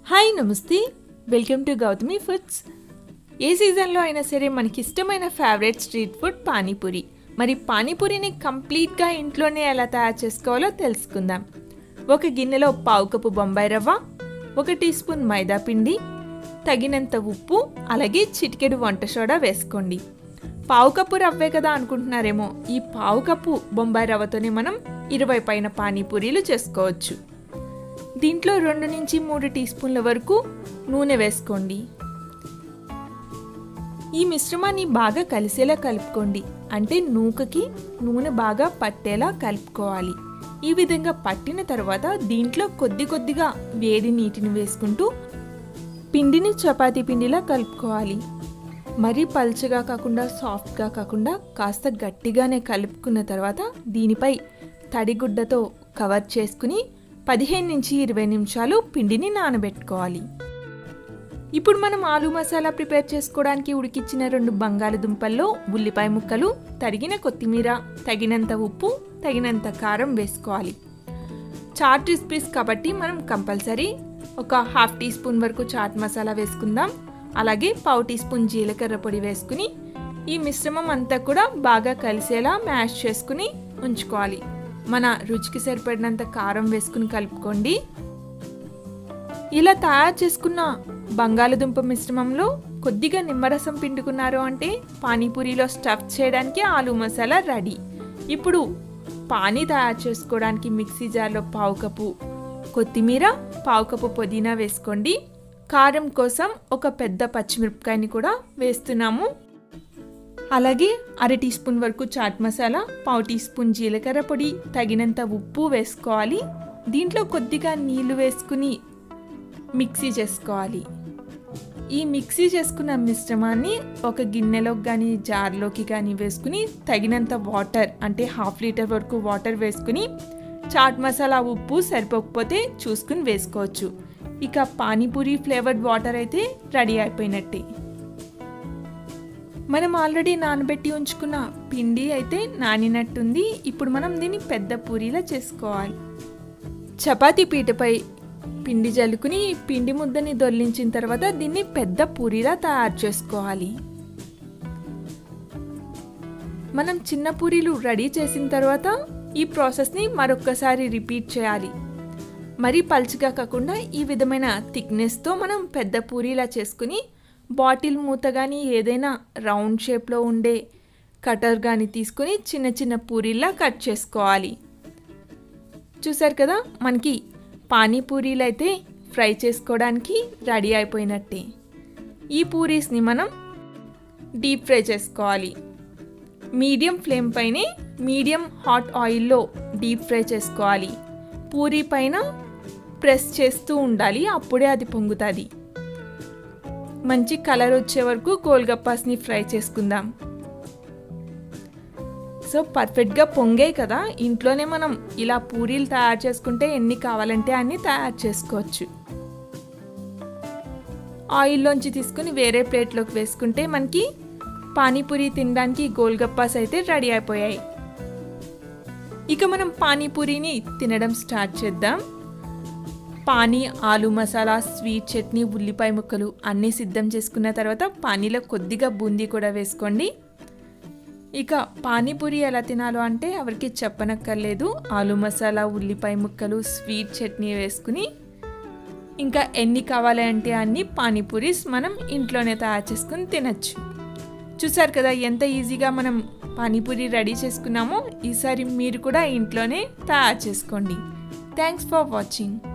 hi నమస్తే welcome to Gautami Foods ఏ సీజన్లో అయినా సరే మనకి ఇష్టమైన ఫేవరెట్ స్ట్రీట్ ఫుడ్ పానీపూరి మరి పానీపూరిని కంప్లీట్గా ఇంట్లోనే ఎలా తయారు చేసుకోవాలో తెలుసుకుందాం ఒక గిన్నెలో పావు కప్పు బొంబాయి రవ్వ ఒక టీ స్పూన్ మైదా పిండి తగినంత ఉప్పు అలాగే చిటికెడు వంట సోడా వేసుకోండి పావు కప్పు రవ్వే కదా అనుకుంటున్నారేమో ఈ పావు కప్పు బొంబాయి రవ్వతోనే మనం ఇరవై పైన పానీపూరీలు చేసుకోవచ్చు దీంట్లో రెండు నుంచి మూడు టీ స్పూన్ల వరకు నూనె వేసుకోండి ఈ మిశ్రమాన్ని బాగా కలిసేలా కలుపుకోండి అంటే నూకకి నూనె బాగా పట్టేలా కలుపుకోవాలి ఈ విధంగా పట్టిన తర్వాత దీంట్లో కొద్ది కొద్దిగా వేడి నీటిని వేసుకుంటూ పిండిని చపాతీ పిండిలా కలుపుకోవాలి మరీ పల్చగా కాకుండా సాఫ్ట్గా కాకుండా కాస్త గట్టిగానే కలుపుకున్న తర్వాత దీనిపై తడిగుడ్డతో కవర్ చేసుకుని పదిహేను నుంచి ఇరవై నిమిషాలు పిండిని నానబెట్టుకోవాలి ఇప్పుడు మనం ఆలు మసాలా ప్రిపేర్ చేసుకోవడానికి ఉడికిచ్చిన రెండు బంగాళదుంపల్లో ఉల్లిపాయ ముక్కలు తరిగిన కొత్తిమీర తగినంత ఉప్పు తగినంత కారం వేసుకోవాలి చాట్ రెసిపీస్ కాబట్టి మనం కంపల్సరీ ఒక హాఫ్ టీ స్పూన్ వరకు చాట్ మసాలా వేసుకుందాం అలాగే పావు టీ స్పూన్ జీలకర్ర పొడి వేసుకుని ఈ మిశ్రమం అంతా కూడా బాగా కలిసేలా మ్యాష్ చేసుకుని ఉంచుకోవాలి మన రుచికి సరిపడినంత కారం వేసుకుని కలుపుకోండి ఇలా తయారు చేసుకున్న బంగాళదుంప మిశ్రమంలో కొద్దిగా నిమ్మరసం పిండుకున్నారు అంటే పానీపూరిలో స్టఫ్ చేయడానికి ఆలు మసాలా రెడీ ఇప్పుడు పానీ తయారు చేసుకోవడానికి మిక్సీ జార్లో పావు కప్పు కొత్తిమీర పావు కప్పు పుదీనా వేసుకోండి కారం కోసం ఒక పెద్ద పచ్చిమిరపకాయని కూడా వేస్తున్నాము అలాగే అర టీ స్పూన్ వరకు చాట్ మసాలా పావు టీ స్పూన్ జీలకర్ర పొడి తగినంత ఉప్పు వేసుకోవాలి దీంట్లో కొద్దిగా నీళ్లు వేసుకుని మిక్సీ చేసుకోవాలి ఈ మిక్సీ చేసుకున్న మిశ్రమాన్ని ఒక గిన్నెలోకి కానీ జార్లోకి కానీ వేసుకుని తగినంత వాటర్ అంటే హాఫ్ లీటర్ వరకు వాటర్ వేసుకుని చాట్ మసాలా ఉప్పు సరిపోకపోతే చూసుకుని వేసుకోవచ్చు ఇక పానీపూరి ఫ్లేవర్డ్ వాటర్ అయితే రెడీ అయిపోయినట్టే మనం ఆల్రెడీ నానబెట్టి ఉంచుకున్న పిండి అయితే నానినట్టుంది ఇప్పుడు మనం దీన్ని పెద్ద పూరీలా చేసుకోవాలి చపాతీ పీటపై పిండి జల్లుకుని పిండి ముద్దని దొర్లించిన తర్వాత దీన్ని పెద్ద పూరీలా తయారు చేసుకోవాలి మనం చిన్న పూరీలు రెడీ చేసిన తర్వాత ఈ ప్రాసెస్ని మరొక్కసారి రిపీట్ చేయాలి మరీ పల్చగా కాకుండా ఈ విధమైన థిక్నెస్తో మనం పెద్ద పూరీలా చేసుకుని బాటిల్ మూత కానీ ఏదైనా రౌండ్ షేప్లో ఉండే కటర్ కానీ తీసుకొని చిన్న చిన్న పూరీలా కట్ చేసుకోవాలి చూసారు కదా మనకి పానీపూరీలు అయితే ఫ్రై చేసుకోవడానికి రెడీ అయిపోయినట్టే ఈ పూరీస్ని మనం డీప్ ఫ్రై చేసుకోవాలి మీడియం ఫ్లేమ్ పైనే మీడియం హాట్ ఆయిల్లో డీప్ ఫ్రై చేసుకోవాలి పూరీ పైన ప్రెస్ చేస్తూ ఉండాలి అప్పుడే అది పొంగుతుంది మంచి కలర్ వచ్చే వరకు గోల్గప్పాస్ని ఫ్రై చేసుకుందాం సో పర్ఫెక్ట్గా పొంగాయి కదా ఇంట్లోనే మనం ఇలా పూరీలు తయారు చేసుకుంటే ఎన్ని కావాలంటే అన్ని తయారు చేసుకోవచ్చు ఆయిల్లోంచి తీసుకుని వేరే ప్లేట్లోకి వేసుకుంటే మనకి పానీపూరి తినడానికి గోల్గప్పాస్ అయితే రెడీ అయిపోయాయి ఇక మనం పానీపూరిని తినడం స్టార్ట్ చేద్దాం పానీ ఆలు మసాలా స్వీట్ చట్నీ ఉల్లిపాయ ముక్కలు అన్నీ సిద్ధం చేసుకున్న తర్వాత పానీలో కొద్దిగా బూందీ కూడా వేసుకోండి ఇక పానీపూరి ఎలా తినాలో అంటే ఎవరికి చెప్పనక్కర్లేదు ఆలు మసాలా ఉల్లిపాయ ముక్కలు స్వీట్ చట్నీ వేసుకుని ఇంకా ఎన్ని కావాలి అంటే అన్ని పానీపూరీస్ మనం ఇంట్లోనే తయారు చేసుకుని తినచ్చు చూసారు కదా ఎంత ఈజీగా మనం పానీపూరి రెడీ చేసుకున్నామో ఈసారి మీరు కూడా ఇంట్లోనే తయారు చేసుకోండి థ్యాంక్స్ ఫర్ వాచింగ్